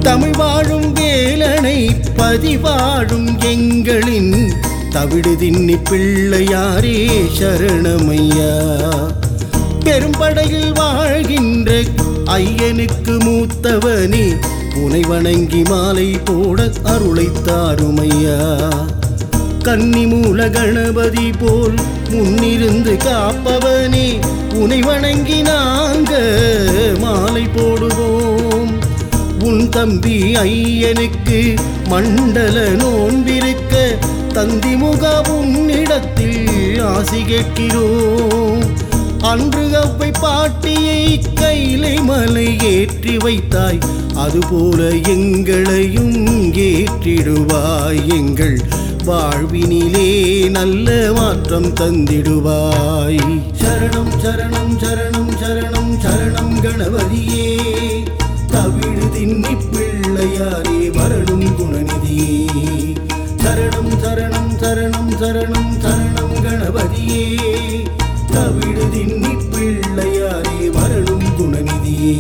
தமிழ் வாழும் வேலனை பதிவாழும் எங்களின் தவிடு தின்னி பிள்ளையாரே சரணமையா பெரும்படையில் வாழ்கின்ற ஐயனுக்கு மூத்தவனே உனை வணங்கி மாலை போட அருளை தாருமையா கன்னி மூல கணபதி போல் முன்னிருந்து காப்பவனே உனை வணங்கி நாங்க மாலை போடுவோம் உன் தம்பி ஐயனுக்கு மண்டல நோன்பிருக்க தந்தி முக உன்னிடத்தில் ஆசி கேட்கிறோம் அன்று அவ்வை பாட்டியை கைலை மலை ஏற்றி வைத்தாய் அதுபோல எங்களையும் ஏற்றிடுவாய் எங்கள் வாழ்வினிலே நல்ல மாற்றம் தந்திடுவாய் சரணம் சரணம் சரணம் சரணம் சரணம் கணபதியே தவிடு தின்னி பிள்ளையாரே வரணும் குணநிதியே சரணம் சரணம் சரணம் சரணம் சரணம் கணபதியே தவிடு தின்னி பிள்ளையாரே வரணும் குணநிதியே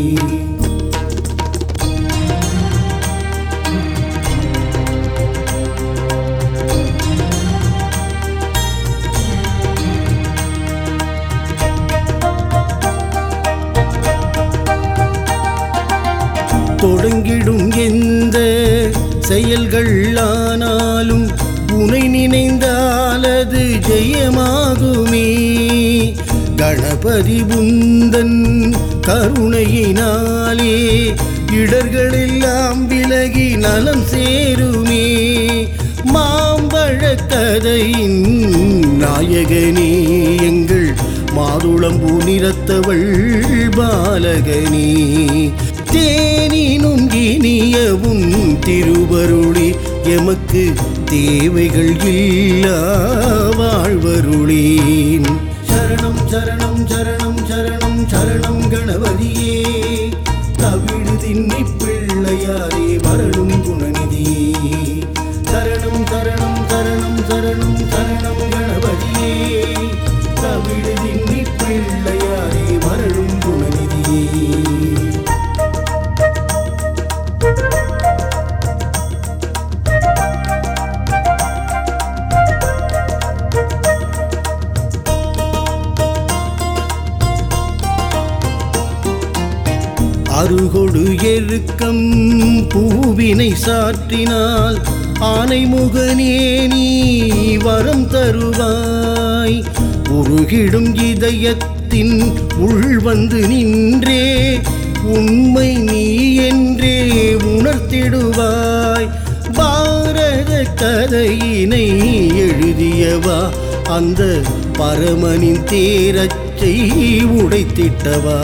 தொடங்கிடும் எந்த செயல்கள் ஆனாலும் உனை நினைந்தால் அது ஜெயமாகுமே கணபதி புந்தன் கருணையினாலே இடர்களெல்லாம் விலகி நலம் சேருமே மாம்பழ கதையின் நாயகனே எங்கள் மாதுளம்பூ நிறத்தவள் பாலகனே தேனினும் இனியவும் திருவருளி எமக்கு தேவைகள் இல்லா வாழ்வருளேன் சரணம் சரணம் சரணம் சரணம் சரணம் கணபதியே தவிடு தின்னி பிள்ளையாரே வரணும் குணநிதியே சரணம் சரணம் சரணம் சரணம் சரணம் கணபதியே தவிடு தின்னி பிள்ளையாரே வரணும் குணநிதியே அருகொடு எருக்கம் பூவினை சாற்றினால் ஆனை முகனே நீ வரம் தருவாய் உருகிடும் இதயத்தின் உள் வந்து நின்றே உண்மை நீ என்றே உணர்த்திடுவாய் பாரத கதையினை எழுதியவா அந்த பரமனின் தேரச்சை உடைத்திட்டவா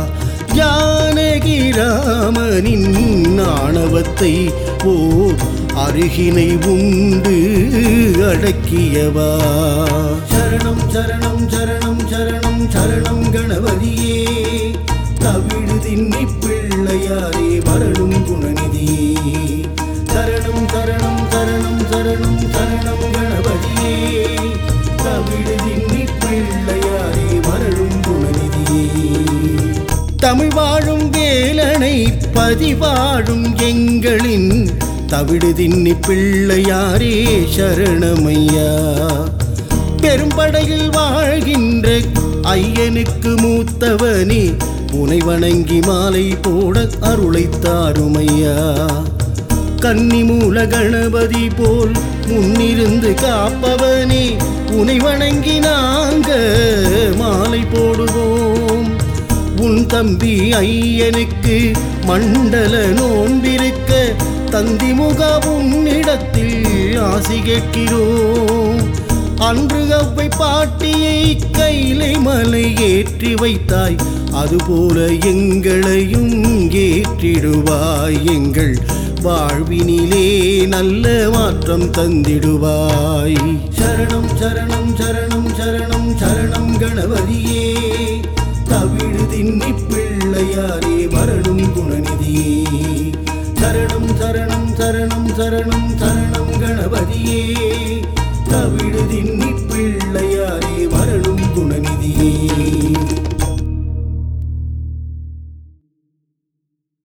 ஜானகி ராமனின் ஆணவத்தை ஓர் அருகினை உண்டு அடக்கியவா சரணம் சரணம் சரணம் சரணம் சரணம் கணபதியே தவிடு தின்னி பிள்ளையாரே வரணும் குணநிதியே சரணம் சரணம் சரணம் சரணம் சரணம் கணபதியே தவிடு தின்னி பிள்ளையாரே வரணும் குணநிதியே தமிழ் வாழும் வேலனை பதிவாழும் எங்களின் தவிடு தின்னி பிள்ளையாரே சரணமையா பெரும்படையில் வாழ்கின்ற ஐயனுக்கு மூத்தவனே உனை வணங்கி மாலை போட அருளை தாருமையா கன்னி மூல கணபதி போல் முன்னிருந்து காப்பவனே உனை வணங்கி நாங்க மாலை போடுவோம் உன் தம்பி ஐயனுக்கு மண்டல நோன்பிருக்க தந்தி முக உன்னிடத்தில் ஆசி கேட்கிறோம் அன்று அவ்வை பாட்டியை கைலை மலை ஏற்றி வைத்தாய் அதுபோல எங்களையும் ஏற்றிடுவாய் எங்கள் வாழ்வினிலே நல்ல மாற்றம் தந்திடுவாய் சரணம் சரணம் சரணம் சரணம் சரணம் கணபதியே தவிடு தின்னி பிள்ளையாரே வரணும் குணநிதியே சரணம் சரணம் சரணம் சரணம் சரணம் கணபதியே